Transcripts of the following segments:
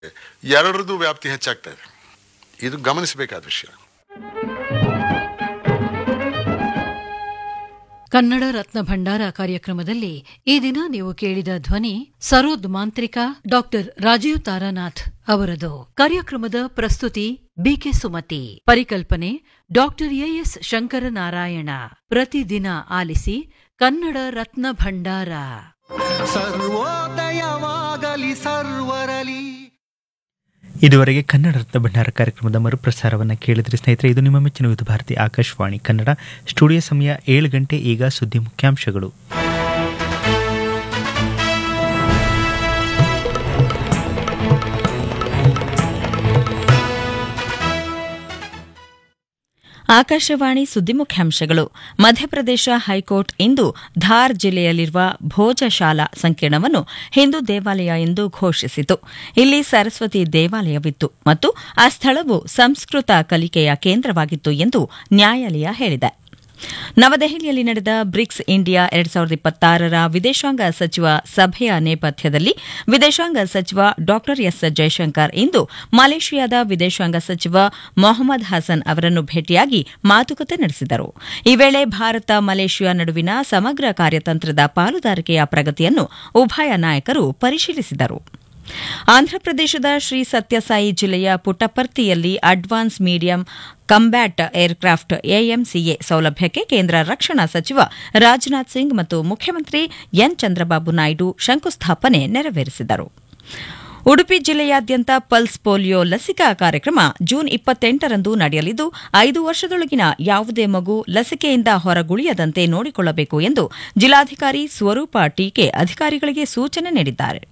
ಎರಡರದ್ದು ವ್ಯಾಪ್ತಿ ಹೆಚ್ಚಾಗ್ತಾ ಇದೆ ಇದು ಗಮನಿಸಬೇಕಾದ ವಿಷಯ ಕನ್ನಡ ರತ್ನ ಭಂಡಾರ ಕಾರ್ಯಕ್ರಮದಲ್ಲಿ ಈ ದಿನ ನೀವು ಕೇಳಿದ ಧ್ವನಿ ಸರೋದ್ ಮಾಂತ್ರಿಕ ಡಾಕ್ಟರ್ ರಾಜೀವ್ ತಾರಾನಾಥ್ ಅವರದು ಕಾರ್ಯಕ್ರಮದ ಪ್ರಸ್ತುತಿ ಬಿಕೆ ಸುಮತಿ ಪರಿಕಲ್ಪನೆ ಡಾಕ್ಟರ್ ಎಎಸ್ ಶಂಕರನಾರಾಯಣ ಪ್ರತಿದಿನ ಆಲಿಸಿ ಕನ್ನಡ ರತ್ನ ಭಂಡಾರ ಸರ್ವೋದಯವಾಗಲಿ ಸರ್ವರಲಿ ಇದುವರೆಗೆ ಕನ್ನಡ ರತ್ನ ಭಂಡಾರ ಕಾರ್ಯಕ್ರಮದ ಮರುಪ್ರಸಾರವನ್ನು ಕೇಳಿದ್ರಿ ಸ್ನೇಹಿತರೆ ಇದು ನಿಮ್ಮ ಮೆಚ್ಚಿನ ವಿಧ ಭಾರತಿ ಆಕಾಶವಾಣಿ ಕನ್ನಡ ಸ್ಟುಡಿಯೋ ಸಮಯ ಏಳು ಗಂಟೆ ಈಗ ಸುದ್ದಿ ಮುಖ್ಯಾಂಶಗಳು ಆಕಾಶವಾಣಿ ಸುದ್ದಿ ಮುಖ್ಯಾಂಶಗಳು ಮಧ್ಯಪ್ರದೇಶ ಹೈಕೋರ್ಟ್ ಇಂದು ಧಾರ್ ಜಿಲ್ಲೆಯಲ್ಲಿರುವ ಭೋಜಶಾಲಾ ಸಂಕೀರ್ಣವನ್ನು ಹಿಂದೂ ದೇವಾಲಯ ಎಂದು ಘೋಷಿಸಿತು ಇಲ್ಲಿ ಸರಸ್ವತಿ ದೇವಾಲಯವಿತ್ತು ಮತ್ತು ಆ ಸ್ಥಳವು ಸಂಸ್ಕೃತ ಕಲಿಕೆಯ ಕೇಂದ್ರವಾಗಿತ್ತು ಎಂದು ನ್ಯಾಯಾಲಯ ಹೇಳಿದೆ ನವದೆಹಲಿಯಲ್ಲಿ ನಡೆದ ಬ್ರಿಕ್ಸ್ ಇಂಡಿಯಾ ಎರಡ್ ಸಾವಿರದ ಇಪ್ಪತ್ತಾರರ ವಿದೇಶಾಂಗ ಸಚಿವ ಸಭೆಯ ನೇಪಥ್ಯದಲ್ಲಿ ವಿದೇಶಾಂಗ ಸಚಿವ ಡಾ ಎಸ್ ಜಯಶಂಕರ್ ಇಂದು ಮಲೇಷಿಯಾದ ವಿದೇಶಾಂಗ ಸಚಿವ ಮೊಹಮ್ಮದ್ ಹಸನ್ ಅವರನ್ನು ಭೇಟಿಯಾಗಿ ಮಾತುಕತೆ ನಡೆಸಿದರು ಈ ವೇಳೆ ಭಾರತ ಮಲೇಷಿಯಾ ನಡುವಿನ ಸಮಗ್ರ ಕಾರ್ಯತಂತ್ರದ ಪಾಲುದಾರಿಕೆಯ ಪ್ರಗತಿಯನ್ನು ಉಭಯ ನಾಯಕರು ಪರಿಶೀಲಿಸಿದರು ಆಂಧ್ರಪ್ರದೇಶದ ಶ್ರೀ ಸತ್ಯಸಾಯಿ ಜಿಲ್ಲೆಯ ಪುಟ್ಟಪರ್ತಿಯಲ್ಲಿ advance medium combat aircraft AMCA ಸೌಲಭ್ಯಕ್ಕೆ ಕೇಂದ್ರ ರಕ್ಷಣಾ ಸಚಿವ ರಾಜನಾಥ್ ಸಿಂಗ್ ಮತ್ತು ಮುಖ್ಯಮಂತ್ರಿ ಎನ್ ಚಂದ್ರಬಾಬು ನಾಯ್ಡು ಶಂಕುಸ್ಥಾಪನೆ ನೆರವೇರಿಸಿದರು ಉಡುಪಿ ಜಿಲ್ಲೆಯಾದ್ಯಂತ ಪಲ್ಸ್ ಪೋಲಿಯೋ ಲಸಿಕಾ ಕಾರ್ಯಕ್ರಮ ಜೂನ್ ಇಪ್ಪತ್ತೆಂಟರಂದು ನಡೆಯಲಿದ್ದು ಐದು ವರ್ಷದೊಳಗಿನ ಯಾವುದೇ ಮಗು ಲಸಿಕೆಯಿಂದ ಹೊರಗುಳಿಯದಂತೆ ನೋಡಿಕೊಳ್ಳಬೇಕು ಎಂದು ಜಿಲ್ಲಾಧಿಕಾರಿ ಸ್ವರೂಪ ಟೀಕೆ ಅಧಿಕಾರಿಗಳಿಗೆ ಸೂಚನೆ ನೀಡಿದ್ದಾರೆ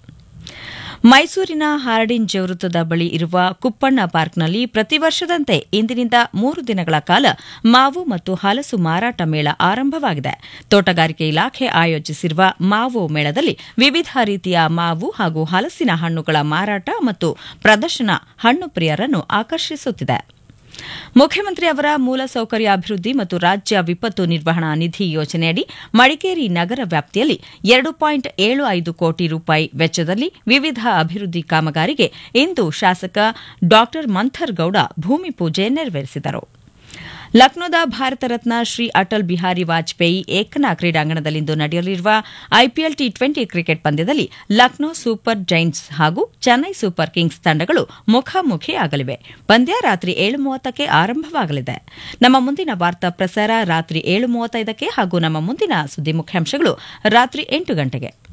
ಮೈಸೂರಿನ ಹಾರ್ಡಿಂಜ್ ವೃತ್ತದ ಬಳಿ ಇರುವ ಕುಪ್ಪಣ್ಣ ಪಾರ್ಕ್ನಲ್ಲಿ ಪ್ರತಿ ವರ್ಷದಂತೆ ಇಂದಿನಿಂದ ಮೂರು ದಿನಗಳ ಕಾಲ ಮಾವು ಮತ್ತು ಹಲಸು ಮಾರಾಟ ಮೇಳ ಆರಂಭವಾಗಿದೆ ತೋಟಗಾರಿಕೆ ಇಲಾಖೆ ಆಯೋಜಿಸಿರುವ ಮಾವು ಮೇಳದಲ್ಲಿ ವಿವಿಧ ರೀತಿಯ ಮಾವು ಹಾಗೂ ಹಲಸಿನ ಹಣ್ಣುಗಳ ಮಾರಾಟ ಮತ್ತು ಪ್ರದರ್ಶನ ಹಣ್ಣು ಪ್ರಿಯರನ್ನು ಆಕರ್ಷಿಸುತ್ತಿದೆ ಮುಖ್ಯಮಂತ್ರಿ ಅವರ ಮೂಲಸೌಕರ್ಯ ಅಭಿವೃದ್ಧಿ ಮತ್ತು ರಾಜ್ಯ ವಿಪತ್ತು ನಿರ್ವಹಣಾ ನಿಧಿ ಯೋಜನೆಯಡಿ ಮಡಿಕೇರಿ ನಗರ ವ್ಯಾಪ್ತಿಯಲ್ಲಿ ಎರಡು ಪಾಯಿಂಟ್ ಏಳು ಐದು ಕೋಟಿ ರೂಪಾಯಿ ವೆಚ್ಚದಲ್ಲಿ ವಿವಿಧ ಅಭಿವೃದ್ಧಿ ಕಾಮಗಾರಿಗೆ ಇಂದು ಶಾಸಕ ಡಾ ಮಂಥರ್ ಗೌಡ ಭೂಮಿ ಪೂಜೆ ನೆರವೇರಿಸಿದರು ಲಕ್ನೋದ ಭಾರತ ರತ್ನ ಶ್ರೀ ಅಟಲ್ ಬಿಹಾರಿ ವಾಜಪೇಯಿ ಏಕನಾ ಕ್ರೀಡಾಂಗಣದಲ್ಲಿಂದು ನಡೆಯಲಿರುವ ಐಪಿಎಲ್ ಟಿ ಟ್ವೆಂಟಿ ಕ್ರಿಕೆಟ್ ಪಂದ್ಯದಲ್ಲಿ ಲಕ್ನೋ ಸೂಪರ್ ಜೈಂಟ್ಸ್ ಹಾಗೂ ಚೆನ್ನೈ ಸೂಪರ್ ಕಿಂಗ್ಸ್ ತಂಡಗಳು ಮುಖಾಮುಖಿಯಾಗಲಿವೆ ಪಂದ್ಯ ರಾತ್ರಿ ಏಳು ಮೂವತ್ತಕ್ಕೆ ಆರಂಭವಾಗಲಿದೆ ನಮ್ಮ ಮುಂದಿನ ವಾರ್ತಾ ಪ್ರಸಾರ ರಾತ್ರಿ ಏಳು ಮೂವತ್ತೈದಕ್ಕೆ ಹಾಗೂ ನಮ್ಮ ಮುಂದಿನ ಸುದ್ದಿ ಮುಖ್ಯಾಂಶಗಳು ರಾತ್ರಿ ಎಂಟು ಗಂಟೆಗೆ